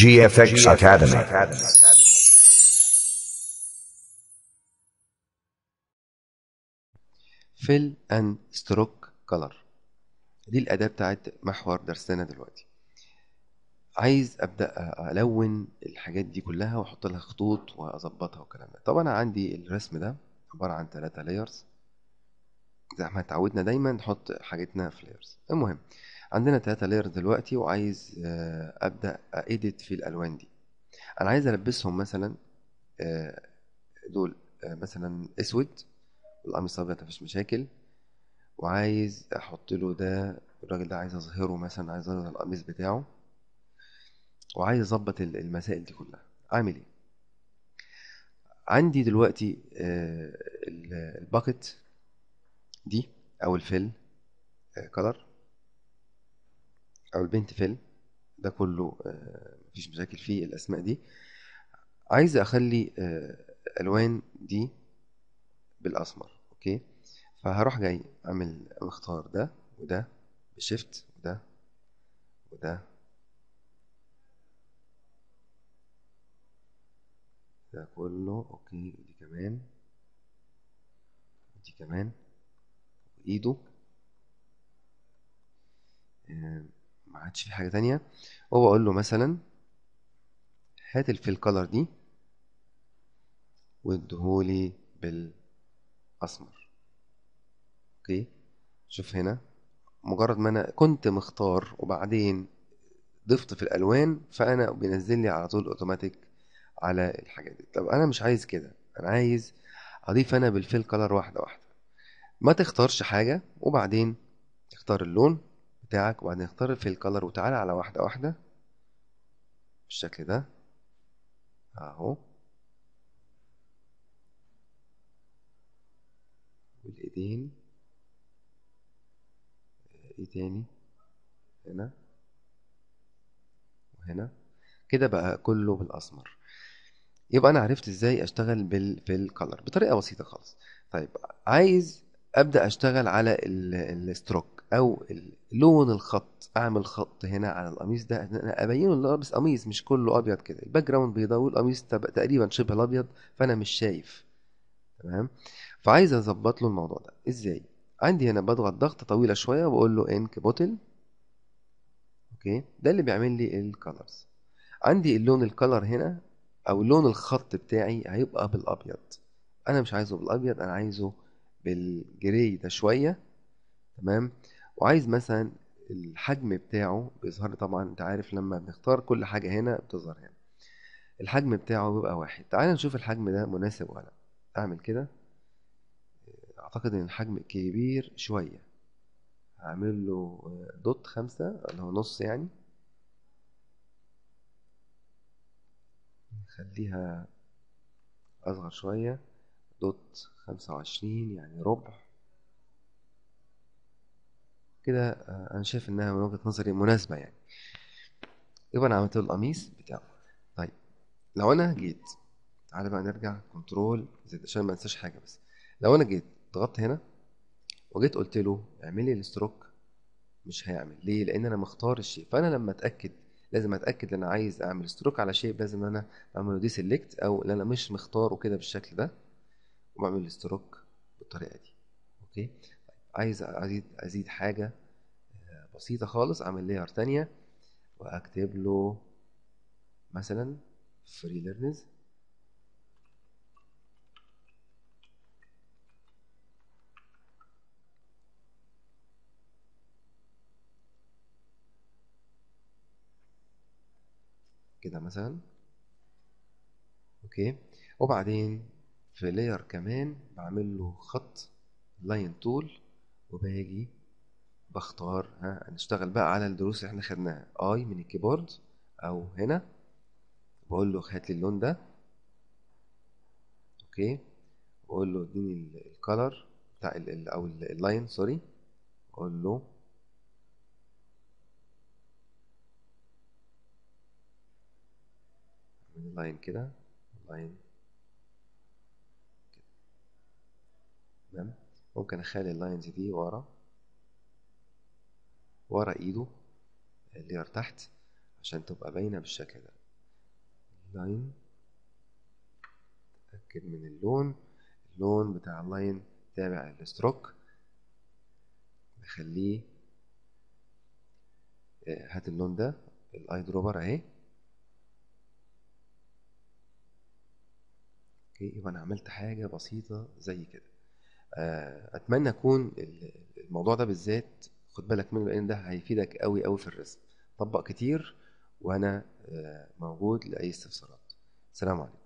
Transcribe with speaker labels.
Speaker 1: GFX Academy.
Speaker 2: fill and stroke color دي الأداة بتاعت محور درسنا دلوقتي عايز أبدأ ألون الحاجات دي كلها وأحط لها خطوط وأظبطها والكلام ده طبعا أنا عندي الرسم ده عبارة عن ثلاثة لايرز زي ما اتعودنا دايما نحط حاجتنا في لايرز المهم عندنا ثلاثة لايرز دلوقتي وعايز آه، أبدأ أديت في الألوان دي أنا عايز ألبسهم مثلا آه، دول آه، مثلا أسود والقميص أبيض مفيش مشاكل وعايز احط له ده الراجل ده عايز اظهره مثلا عايز اظهر القميص بتاعه وعايز اظبط ال- المسائل دي كلها اعمل ايه عندي دلوقتي آه، ال- الباكت دي او الفيل كلر او البنت فيل ده كله آه، مفيش مشاكل فيه الاسماء دي عايز اخلي آه، الالوان دي بالاسمر اوكي فهروح جاي اعمل مختار ده وده بشيفت وده وده ده كله اوكي دي كمان ودي كمان وايده آه، ما عادش في حاجة تانية هو اقول له مثلا هات الفيل كولر دي وادهولي بالاسمر اوكي شوف هنا مجرد ما انا كنت مختار وبعدين ضفت في الالوان فانا بينزل لي على طول اوتوماتيك على الحاجات دي طب انا مش عايز كده انا عايز اضيف انا بالفيل كلر واحده واحده ما تختارش حاجه وبعدين تختار اللون بتاعك وبعدين اختار الفيل كلر وتعالى على واحده واحده بالشكل ده اهو والايدين ايه تاني هنا وهنا كده بقى كله بالاسمر يبقى انا عرفت ازاي اشتغل بال بالكلر بطريقه بسيطه خالص طيب عايز ابدا اشتغل على ال- الستروك او ال- لون الخط اعمل خط هنا على القميص ده انا ابينه انه لابس قميص مش كله ابيض كده الباك جراوند بيضاء والقميص تب- تقريبا شبه الابيض فانا مش شايف تمام فعايز اظبط له الموضوع ده ازاي عندي هنا بضغط ضغطه طويله شويه وبقول له انك بوتل اوكي ده اللي بيعمل لي الكالرز عندي اللون الكلر هنا او لون الخط بتاعي هيبقى بالابيض انا مش عايزه بالابيض انا عايزه بالجري ده شويه تمام وعايز مثلا الحجم بتاعه بيظهر لي طبعا انت عارف لما بنختار كل حاجه هنا بتظهر هنا الحجم بتاعه بيبقى واحد تعال نشوف الحجم ده مناسب ولا لا اعمل كده اعتقد ان الحجم كبير شويه هعمل له دوت خمسة اللي هو نص يعني نخليها أصغر شوية دوت خمسة وعشرين يعني ربع كده آه، أنا شايف إنها من وجهة نظري مناسبة يعني يبقى أنا عملت له القميص بتاعه طيب لو أنا جيت تعالى بقى نرجع كنترول زد عشان ما انساش حاجة بس لو أنا جيت ضغطت هنا وجيت قلت له اعمل لي الستروك مش هيعمل ليه لان انا مختار الشيء فانا لما اتاكد لازم اتاكد ان انا عايز اعمل ستروك على شيء لازم ان انا اعمله دي سيلكت او ان انا مش مختاره كده بالشكل ده وبعمل الستروك بالطريقه دي اوكي طيب عايز ازيد ازيد حاجه آه، بسيطه خالص اعمل لاير تانية واكتب له مثلا فري ليرنز كده مثلا اوكي وبعدين في لاير كمان بعمل له خط لاين تول وباجي بختار ها هنشتغل بقى على الدروس اللي احنا خدناها اي من الكيبورد او هنا بقول له هات لي اللون ده اوكي بقول له اديني الكالر بتاع ال ال او ال- اللاين سوري اقول له اعمل لاين كده لاين تمام ممكن اخلي اللاينز دي ورا ورا ايده اللير تحت عشان تبقى باينة بالشكل ده لاين تأكد من اللون اللون بتاع اللاين تابع الستروك نخليه آه، هات اللون ده الاي دروبر اهي اوكي يبقى انا عملت حاجه بسيطه زي كده آه، اتمنى اكون ال- الموضوع ده بالذات خد بالك منه لان ده هيفيدك قوي قوي في الرسم طبق كتير وانا آه، موجود لاي استفسارات سلام عليكم